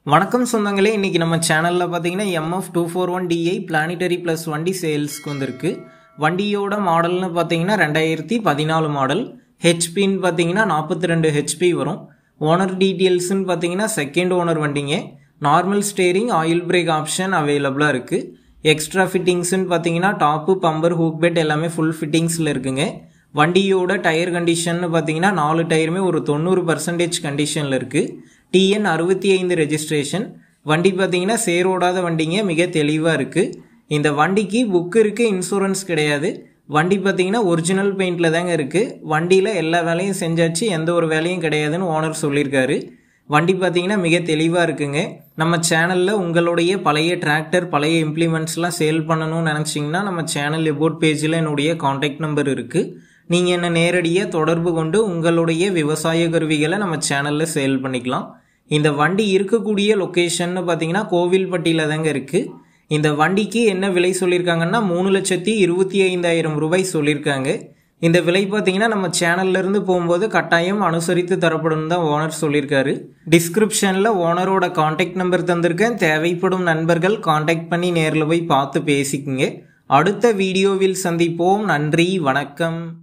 வணக்கம் சொந்தங்களே இன்னைக்கு நம்ம சேனலில் பார்த்தீங்கன்னா MF two four one DI planetary plus வண்டி சேல்ஸ்க்கு வந்திருக்கு வண்டியோட மாடல்னு பார்த்தீங்கன்னா ரெண்டாயிரத்தி பதினாலு மாடல் ஹெச்பின்னு பார்த்தீங்கன்னா நாற்பத்தி ரெண்டு ஹெச்பி வரும் ஓனர் டீட்டெயில்ஸ்னு பார்த்தீங்கன்னா செகண்ட் ஓனர் வண்டிங்க normal steering oil brake option அவைலபிளாக இருக்குது எக்ஸ்ட்ரா ஃபிட்டிங்ஸ்னு பார்த்தீங்கன்னா டாப்பு பம்பர் ஹூக் பெட் எல்லாமே ஃபுல் ஃபிட்டிங்ஸில் இருக்குங்க வண்டியோட டயர் கண்டிஷன்னு பார்த்தீங்கன்னா நாலு டயருமே ஒரு தொண்ணூறு பர்சன்டேஜ் கண்டிஷனில் இருக்குது டிஎன் அறுபத்தி ஐந்து ரெஜிஸ்ட்ரேஷன் வண்டி பார்த்தீங்கன்னா சேரோடாத வண்டிங்க மிக தெளிவாக இருக்குது இந்த வண்டிக்கு புக் இருக்குது இன்சூரன்ஸ் கிடையாது வண்டி பார்த்தீங்கன்னா ஒரிஜினல் பெயிண்டில் தாங்க இருக்குது வண்டியில் எல்லா வேலையும் செஞ்சாச்சு எந்த ஒரு வேலையும் கிடையாதுன்னு ஓனர் சொல்லியிருக்காரு வண்டி பார்த்தீங்கன்னா மிக தெளிவாக இருக்குங்க நம்ம சேனலில் உங்களுடைய பழைய டிராக்டர் பழைய இம்ப்ளிமெண்ட்ஸ்லாம் சேல் பண்ணணும்னு நினச்சிங்கன்னா நம்ம சேனல் எபோட் பேஜில் என்னுடைய காண்டாக்ட் நம்பர் இருக்குது நீங்கள் என்ன நேரடியாக தொடர்பு கொண்டு உங்களுடைய விவசாய கருவிகளை நம்ம சேனலில் சேல் பண்ணிக்கலாம் இந்த வண்டி இருக்கக்கூடிய லொக்கேஷன்னு பார்த்தீங்கன்னா கோவில்பட்டியில் தாங்க இருக்குது இந்த வண்டிக்கு என்ன விலை சொல்லியிருக்காங்கன்னா மூணு லட்சத்தி இருபத்தி ஐந்தாயிரம் ரூபாய் சொல்லியிருக்காங்க இந்த விலை பார்த்தீங்கன்னா நம்ம சேனல்ல இருந்து போகும்போது கட்டாயம் அனுசரித்து தரப்படும் தான் ஓனர் சொல்லியிருக்காரு டிஸ்கிரிப்ஷனில் ஓனரோட காண்டாக்ட் நம்பர் தந்திருக்கேன் தேவைப்படும் நண்பர்கள் காண்டாக்ட் பண்ணி நேரில் போய் பார்த்து பேசிக்குங்க அடுத்த வீடியோவில் சந்திப்போம் நன்றி வணக்கம்